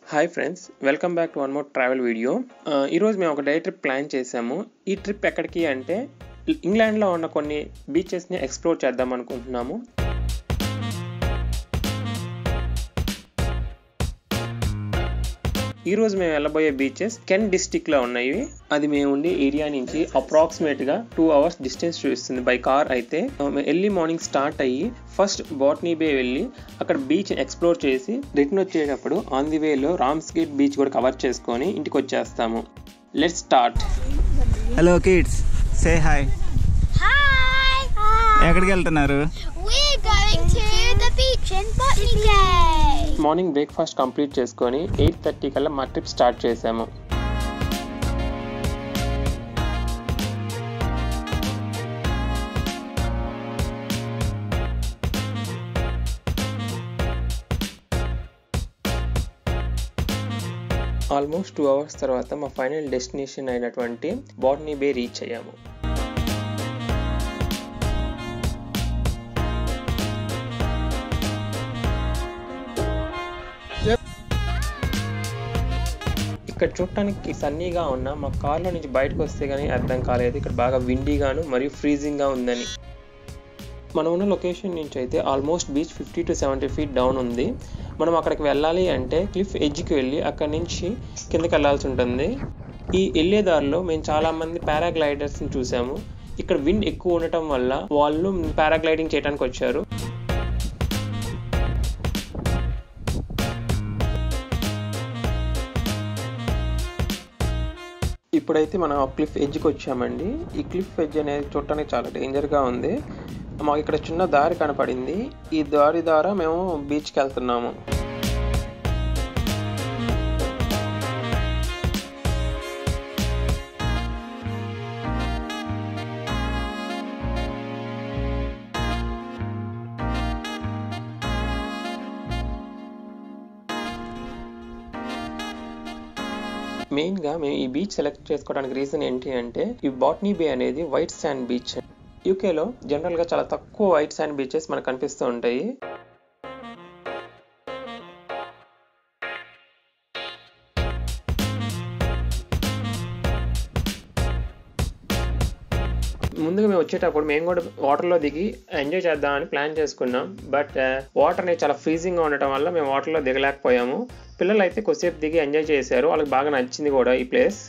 Hi friends welcome back to one more travel video ఈరోజు మేము ఒక డే ట్రిప్ ప్లాన్ చేసాము ఈ ట్రిప్ ఎక్కడికి అంటే ఇంగ్లాండ్లో ఉన్న కొన్ని బీచెస్ని ఎక్స్ప్లోర్ చేద్దాం అనుకుంటున్నాము ఈ రోజు మేము వెళ్ళబోయే బీచెస్ కెన్ డిస్టిక్ లో ఉన్నాయి అది మేము ఉండే ఏరియా నుంచి అప్రాక్సిమేట్ గా టూ అవర్స్ డిస్టెన్స్ చూపిస్తుంది బై కార్ అయితే ఎర్లీ మార్నింగ్ స్టార్ట్ అయ్యి ఫస్ట్ బాట్నీ బే వెళ్ళి అక్కడ బీచ్ ఎక్స్ప్లోర్ చేసి రిటర్న్ వచ్చేటప్పుడు ఆన్ ది వేలో రామ్స్ గేట్ బీచ్ కూడా కవర్ చేసుకొని ఇంటికి వచ్చేస్తాము let start hello kids say hi Hi! ఎక్కడికి వెళ్తున్నారు We're going to the beach in Botany Bay. Morning breakfast complete చేసుకొని ఎయిట్ థర్టీ కల్లా మా ట్రిప్ స్టార్ట్ చేసాము ఆల్మోస్ట్ టూ అవర్స్ తర్వాత మా ఫైనల్ డెస్టినేషన్ అయినటువంటి బాట్నీ బే రీచ్ అయ్యాము ఇక్కడ చూడటానికి సన్నీగా ఉన్న మా కార్లో నుంచి బయటకు వస్తే కానీ అర్థం కాలేదు ఇక్కడ బాగా విండీగాను మరియు ఫ్రీజింగ్గా ఉందని మనం ఉన్న లొకేషన్ నుంచి అయితే almost beach fifty to seventy feet down ఉంది మనం అక్కడికి వెళ్ళాలి అంటే క్లిఫ్ ఎడ్జ్కి వెళ్ళి అక్కడి నుంచి కిందకి వెళ్ళాల్సి ఉంటుంది ఈ వెళ్ళే దారిలో మేము చాలామంది పారాగ్లైడర్స్ని చూసాము ఇక్కడ విండ్ ఎక్కువ ఉండటం వల్ల వాళ్ళు పారాగ్లైడింగ్ చేయడానికి వచ్చారు ఇప్పుడైతే మనం ఆ క్లిఫ్ ఎడ్జ్కి వచ్చామండి ఈ క్లిఫ్ ఎడ్జ్ అనేది చూడటానికి చాలా డేంజర్గా ఉంది మాకు ఇక్కడ చిన్న దారి కనపడింది ఈ దారి ద్వారా మేము బీచ్కి వెళ్తున్నాము మెయిన్గా మేము ఈ బీచ్ సెలెక్ట్ చేసుకోవడానికి రీజన్ ఏంటి అంటే ఈ బాట్నీ బే అనేది వైట్ శాండ్ బీచ్ యూకేలో జనరల్గా చాలా తక్కువ వైట్ శాండ్ బీచెస్ మనకు కనిపిస్తూ ఉంటాయి ముందుగా మేము వచ్చేటప్పుడు మేము కూడా వాటర్లో దిగి ఎంజాయ్ చేద్దామని ప్లాన్ చేసుకున్నాం బట్ వాటర్ అనేది చాలా ఫ్రీజింగ్గా ఉండటం వల్ల మేము వాటర్లో దిగలేకపోయాము పిల్లలు అయితే కొద్దిసేపు దిగి ఎంజాయ్ చేశారు వాళ్ళకి బాగా నచ్చింది కూడా ఈ ప్లేస్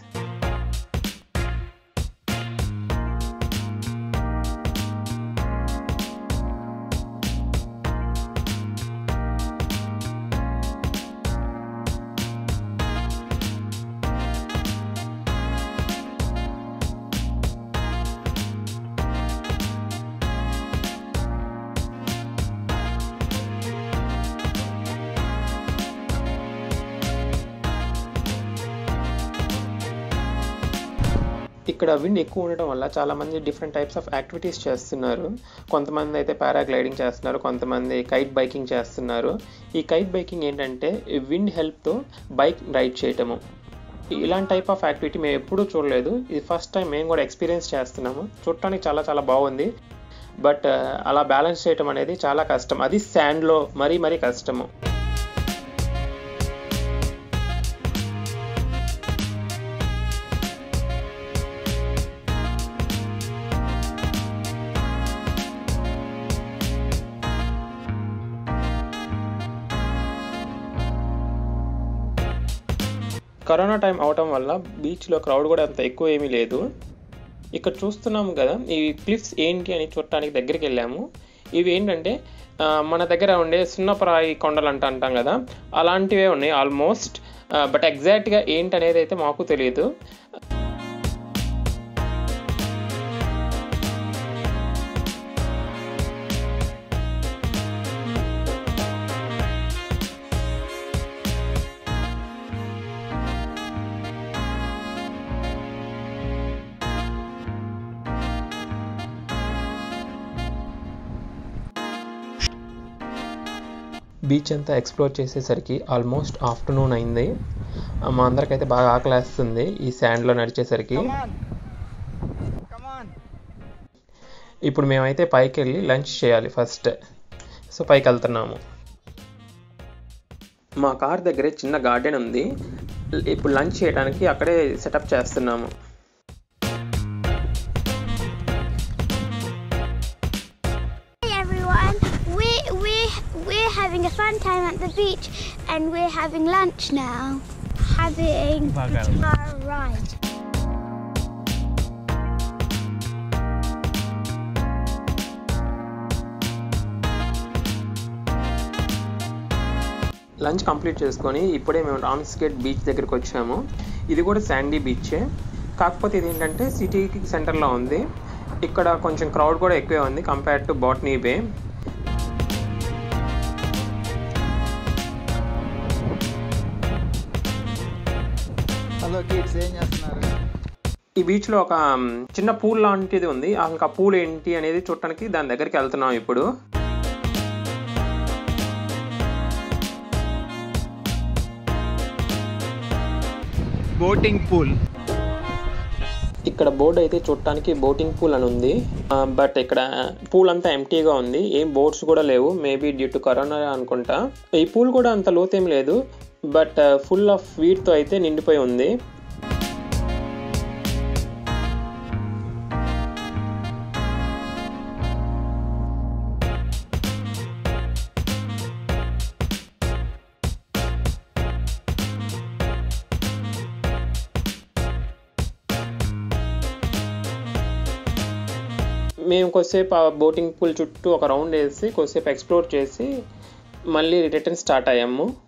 ఇక్కడ విండ్ ఎక్కువ ఉండడం వల్ల చాలా మంది డిఫరెంట్ టైప్స్ ఆఫ్ యాక్టివిటీస్ చేస్తున్నారు కొంతమంది అయితే పారాగ్లైడింగ్ చేస్తున్నారు కొంతమంది కైట్ బైకింగ్ చేస్తున్నారు ఈ కైట్ బైకింగ్ ఏంటంటే విండ్ హెల్ప్తో బైక్ రైడ్ చేయటము ఇలాంటి టైప్ ఆఫ్ యాక్టివిటీ మేము ఎప్పుడూ చూడలేదు ఇది ఫస్ట్ టైం మేము కూడా ఎక్స్పీరియన్స్ చేస్తున్నాము చూడటానికి చాలా చాలా బాగుంది బట్ అలా బ్యాలెన్స్ చేయటం అనేది చాలా కష్టం అది శాండ్లో మరీ మరీ కష్టము కరోనా టైం అవటం వల్ల బీచ్లో క్రౌడ్ కూడా అంత ఎక్కువ ఏమీ లేదు ఇక్కడ చూస్తున్నాము కదా ఈ క్లిఫ్స్ ఏంటి అని చూడటానికి దగ్గరికి వెళ్ళాము ఇవి ఏంటంటే ఆ, మన దగ్గర ఉండే సున్నపరాయి కొండలు అంట అంటాం కదా అలాంటివే ఉన్నాయి ఆల్మోస్ట్ బట్ ఎగ్జాక్ట్గా ఏంటి అనేది అయితే మాకు తెలియదు బీచ్ అంతా ఎక్స్ప్లోర్ చేసేసరికి ఆల్మోస్ట్ ఆఫ్టర్నూన్ అయింది ఆ, మా అందరికైతే బాగా ఆకలేస్తుంది ఈ శాండ్లో నడిచేసరికి ఇప్పుడు మేమైతే పైకి వెళ్ళి లంచ్ చేయాలి ఫస్ట్ సో పైకి వెళ్తున్నాము మా కార్ దగ్గరే చిన్న గార్డెన్ ఉంది ఇప్పుడు లంచ్ చేయడానికి అక్కడే సెటప్ చేస్తున్నాము Hey everyone, we're, we're, we're having a fun time at the beach and we're having lunch now. Having guitar ride. Lunch complete చేసుకొని ఇప్పుడే మేము రామ్స్గేట్ బీచ్ దగ్గరికి వచ్చాము ఇది కూడా శాండీ బీచే కాకపోతే ఇది ఏంటంటే సిటీకి సెంటర్లో ఉంది ఇక్కడ కొంచెం క్రౌడ్ కూడా ఎక్కువే ఉంది compare to Botany Bay hello kids ఏం చేస్తున్నారు ఈ బీచ్లో ఒక మ్, చిన్న పూల్ లాంటిది ఉంది అసలు ఆ పూల్ ఏంటి అనేది చూడటానికి దాని దగ్గరికి వెళ్తున్నాం ఇప్పుడు బోటింగ్ పూల్ ఇక్కడ బోర్డు అయితే చూడటానికి బోటింగ్ పూల్ అని ఉంది బట్ ఇక్కడ పూల్ అంతా ఎంటీగా ఉంది ఏం బోట్స్ కూడా లేవు మేబీ డ్యూ టు కరోనా అనుకుంటా ఈ పూల్ కూడా అంత లోతేం లేదు బట్ ఫుల్ ఆఫ్ వీడ్తో అయితే నిండిపోయి ఉంది మేము కొద్దిసేపు ఆ బోటింగ్ పూల్ చుట్టూ ఒక రౌండ్ వేసి కొద్దిసేపు ఎక్స్ప్లోర్ చేసి మళ్ళీ రిటర్న్ స్టార్ట్ అయ్యాము